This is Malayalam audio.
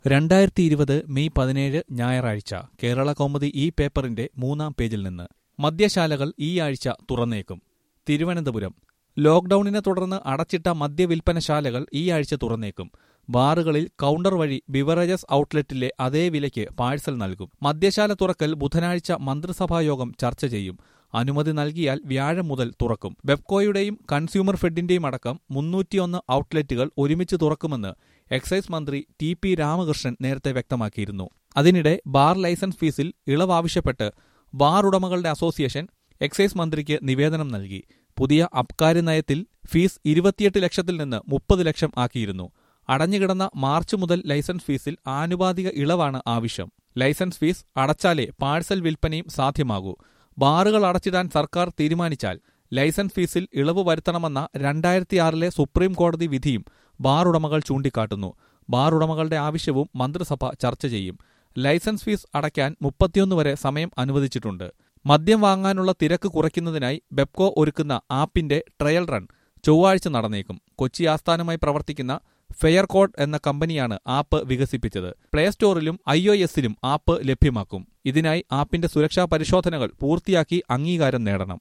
രണ്ടായിരത്തി ഇരുപത് മെയ് പതിനേഴ് ഞായറാഴ്ച കേരള കൗമുദി ഈ പേപ്പറിന്റെ മൂന്നാം പേജിൽ നിന്ന് മദ്യശാലകൾ ഈ ആഴ്ച തുറന്നേക്കും തിരുവനന്തപുരം ലോക്ഡൌണിനെ തുടർന്ന് അടച്ചിട്ട മദ്യവിൽപ്പനശാലകൾ ഈ ആഴ്ച തുറന്നേക്കും ബാറുകളിൽ കൗണ്ടർ വഴി ബിവറേജസ് ഔട്ട്ലെറ്റിലെ അതേ വിലയ്ക്ക് പാഴ്സൽ നൽകും മദ്യശാല തുറക്കൽ ബുധനാഴ്ച മന്ത്രിസഭായോഗം ചർച്ച ചെയ്യും അനുമതി നൽകിയാൽ വ്യാഴം മുതൽ തുറക്കും ബെപ്കോയുടെയും കൺസ്യൂമർ ഫെഡിന്റെയും അടക്കം മുന്നൂറ്റിയൊന്ന് ഔട്ട്ലെറ്റുകൾ ഒരുമിച്ച് തുറക്കുമെന്ന് എക്സൈസ് മന്ത്രി ടി പി രാമകൃഷ്ണൻ നേരത്തെ വ്യക്തമാക്കിയിരുന്നു അതിനിടെ ബാർ ലൈസൻസ് ഫീസിൽ ഇളവ് ആവശ്യപ്പെട്ട് ബാർ ഉടമകളുടെ അസോസിയേഷൻ എക്സൈസ് മന്ത്രിക്ക് നിവേദനം നൽകി പുതിയ അബ്കാരി നയത്തിൽ ഫീസ് ഇരുപത്തിയെട്ട് ലക്ഷത്തിൽ നിന്ന് മുപ്പത് ലക്ഷം ആക്കിയിരുന്നു അടഞ്ഞുകിടന്ന മാർച്ച് മുതൽ ലൈസൻസ് ഫീസിൽ ആനുപാതിക ഇളവാണ് ആവശ്യം ലൈസൻസ് ഫീസ് അടച്ചാലേ പാഴ്സൽ വിൽപ്പനയും സാധ്യമാകൂ ബാറുകൾ അടച്ചിടാൻ സർക്കാർ തീരുമാനിച്ചാൽ ലൈസൻസ് ഫീസിൽ ഇളവ് വരുത്തണമെന്ന രണ്ടായിരത്തിയാറിലെ സുപ്രീം കോടതി വിധിയും ബാർ ഉടമകൾ ചൂണ്ടിക്കാട്ടുന്നു ബാർ ഉടമകളുടെ ആവശ്യവും മന്ത്രിസഭ ചർച്ച ചെയ്യും ലൈസൻസ് ഫീസ് അടയ്ക്കാൻ മുപ്പത്തിയൊന്ന് വരെ സമയം അനുവദിച്ചിട്ടുണ്ട് മദ്യം വാങ്ങാനുള്ള തിരക്ക് കുറയ്ക്കുന്നതിനായി ബെപ്കോ ഒരുക്കുന്ന ആപ്പിന്റെ ട്രയൽ റൺ ചൊവ്വാഴ്ച നടന്നേക്കും കൊച്ചി ആസ്ഥാനമായി പ്രവർത്തിക്കുന്ന ഫെയർ കോഡ് എന്ന കമ്പനിയാണ് ആപ്പ് വികസിപ്പിച്ചത് പ്ലേ സ്റ്റോറിലും ഐ ഒ എസിലും ആപ്പ് ലഭ്യമാക്കും ഇതിനായി ആപ്പിന്റെ സുരക്ഷാ പരിശോധനകൾ പൂർത്തിയാക്കി അംഗീകാരം നേടണം